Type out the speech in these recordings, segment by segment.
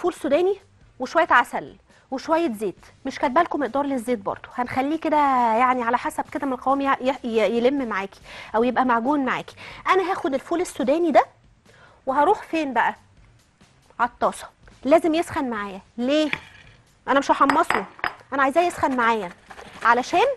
فول سوداني وشويه عسل وشويه زيت مش كاتبه لكم مقدار للزيت برضو هنخليه كده يعني على حسب كده من القوام ي- ي- يلم معاكي او يبقى معجون معاكي انا هاخد الفول السوداني ده وهروح فين بقى على الطاسه لازم يسخن معايا ليه انا مش هحمصه انا عايزاه يسخن معايا علشان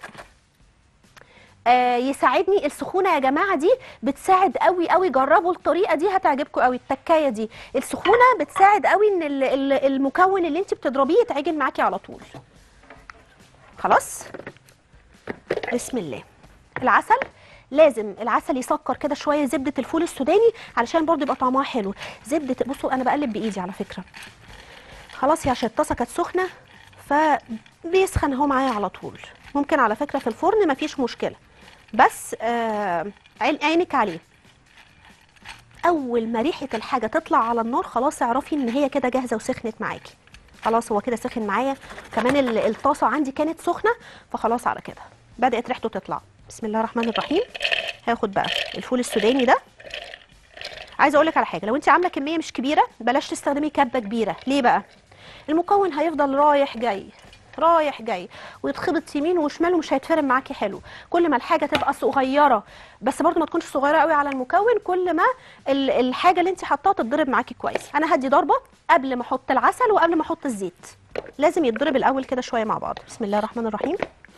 آه يساعدني السخونه يا جماعه دي بتساعد قوي قوي جربوا الطريقه دي هتعجبكم قوي التكايه دي السخونه بتساعد قوي ان ال- ال- المكون اللي انت بتضربيه يتعجن معاكي على طول خلاص بسم الله العسل لازم العسل يسكر كده شويه زبده الفول السوداني علشان برضو يبقى طعمها حلو زبده بصوا انا بقلب بايدي على فكره خلاص يا عشان الطاسه كانت سخنه فبيسخن اهو معايا على طول ممكن على فكره في الفرن مفيش مشكله بس آه عين عينك عليه اول ما ريحه الحاجه تطلع على النار خلاص اعرفي ان هي كده جاهزه وسخنت معاكي خلاص هو كده سخن معايا كمان ال- الطاسه عندي كانت سخنه فخلاص على كده بدات ريحته تطلع بسم الله الرحمن الرحيم هاخد بقى الفول السوداني ده عايزه اقول لك على حاجه لو انت عامله كميه مش كبيره بلاش تستخدمي كبه كبيره ليه بقى المكون هيفضل رايح جاي رايح جاي ويتخبط يمين وشمال ومش هيتفرم معاكي حلو كل ما الحاجه تبقى صغيره بس برضو ما تكونش صغيره قوي على المكون كل ما ال- الحاجه اللي انت حطاها تتضرب معاكي كويس انا هدي ضربه قبل ما احط العسل وقبل ما احط الزيت لازم يتضرب الاول كده شويه مع بعض بسم الله الرحمن الرحيم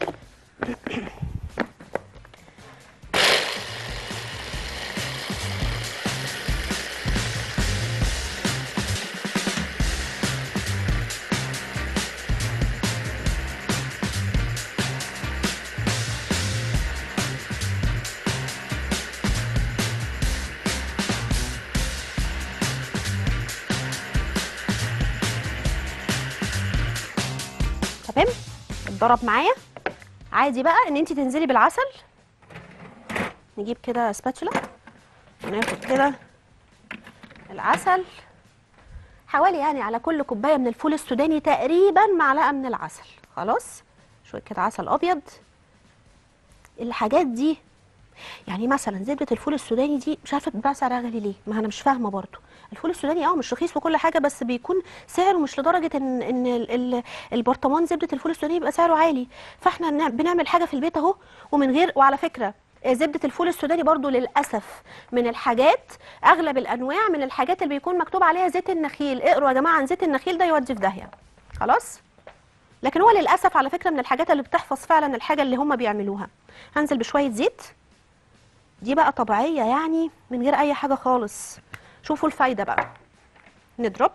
تمام اتضرب معايا عادي بقى ان انت تنزلي بالعسل نجيب كده سباتشولا وناخد كده العسل حوالي يعني على كل كوبايه من الفول السوداني تقريبا معلقه من العسل خلاص شويه كده عسل ابيض الحاجات دي يعني مثلا زبده الفول السوداني دي مش عارفه بتتباع سعرها غالي ليه ما انا مش فاهمه برضو الفول السوداني اه مش رخيص وكل حاجه بس بيكون سعره مش لدرجه ان ان ال- ال- البرطمان زبده الفول السوداني يبقى سعره عالي فاحنا نع- بنعمل حاجه في البيت اهو ومن غير وعلى فكره آه، زبده الفول السوداني برضو للاسف من الحاجات اغلب الانواع من الحاجات اللي بيكون مكتوب عليها زيت النخيل اقروا يا جماعه عن زيت النخيل ده يودي في داهيه خلاص لكن هو للاسف على فكره من الحاجات اللي بتحفظ فعلا الحاجه اللي هم بيعملوها هنزل بشويه زيت دي بقى طبيعيه يعني من غير اي حاجه خالص شوفوا الفايده بقى نضرب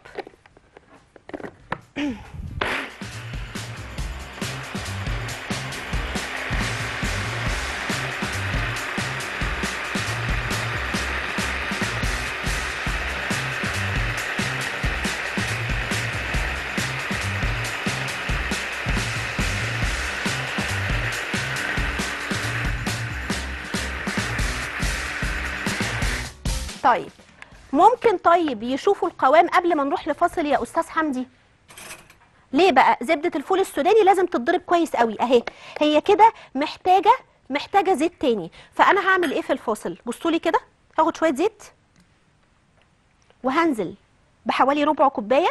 طيب ممكن طيب يشوفوا القوام قبل ما نروح لفاصل يا استاذ حمدي ليه بقى زبده الفول السوداني لازم تتضرب كويس قوي اهي هي كده محتاجه محتاجه زيت تاني فانا هعمل ايه في الفاصل بصوا لي كده هاخد شويه زيت وهنزل بحوالي ربع كوبايه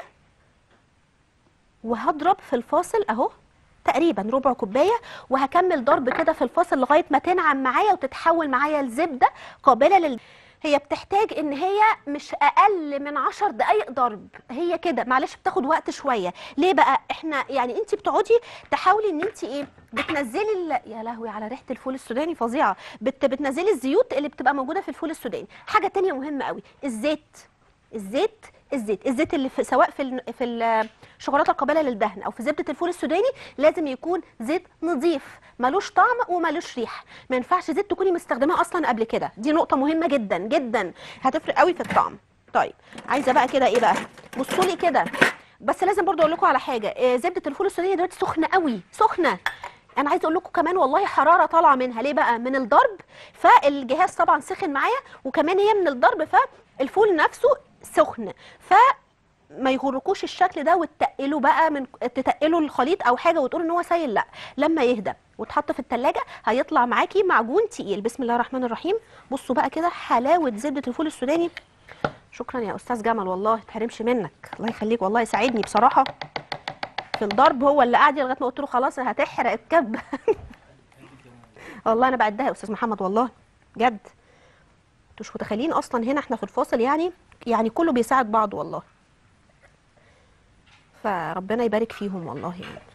وهضرب في الفاصل اهو تقريبا ربع كوبايه وهكمل ضرب كده في الفاصل لغايه ما تنعم معايا وتتحول معايا لزبده قابله لل هي بتحتاج ان هي مش اقل من عشر دقايق ضرب هي كده معلش بتاخد وقت شويه ليه بقى احنا يعني انت بتقعدي تحاولي ان انت ايه بتنزلي ال... يا لهوي على ريحه الفول السوداني فظيعه بت... بتنزلي الزيوت اللي بتبقى موجوده في الفول السوداني حاجه تانية مهمه قوي الزيت الزيت الزيت الزيت اللي في سواء في ال في الشوكولاته القابله للدهن او في زبده الفول السوداني لازم يكون زيت نظيف ملوش طعم وملوش ريح ما ينفعش زيت تكوني مستخدماه اصلا قبل كده دي نقطه مهمه جدا جدا هتفرق قوي في الطعم طيب عايزه بقى كده ايه بقى بصوا لي كده بس لازم برضو اقول لكم على حاجه آه، زبده الفول السوداني دلوقتي سخنه قوي سخنه انا عايزه اقول لكم كمان والله حراره طالعه منها ليه بقى من الضرب فالجهاز طبعا سخن معايا وكمان هي من الضرب فالفول نفسه سخن ف ما يغركوش الشكل ده وتتقلوا بقى من تتقلوا الخليط او حاجه وتقولوا ان هو سايل لا لما يهدى وتحط في التلاجة هيطلع معاكي معجون تقيل بسم الله الرحمن الرحيم بصوا بقى كده حلاوه زبده الفول السوداني شكرا يا استاذ جمل والله تحرمش منك الله يخليك والله يساعدني بصراحه في الضرب هو اللي قاعد لغايه ما قلت له خلاص هتحرق الكب والله انا بعدها يا استاذ محمد والله جد انتوا مش متخيلين اصلا هنا احنا في الفاصل يعني يعني كله بيساعد بعض والله فربنا يبارك فيهم والله يعني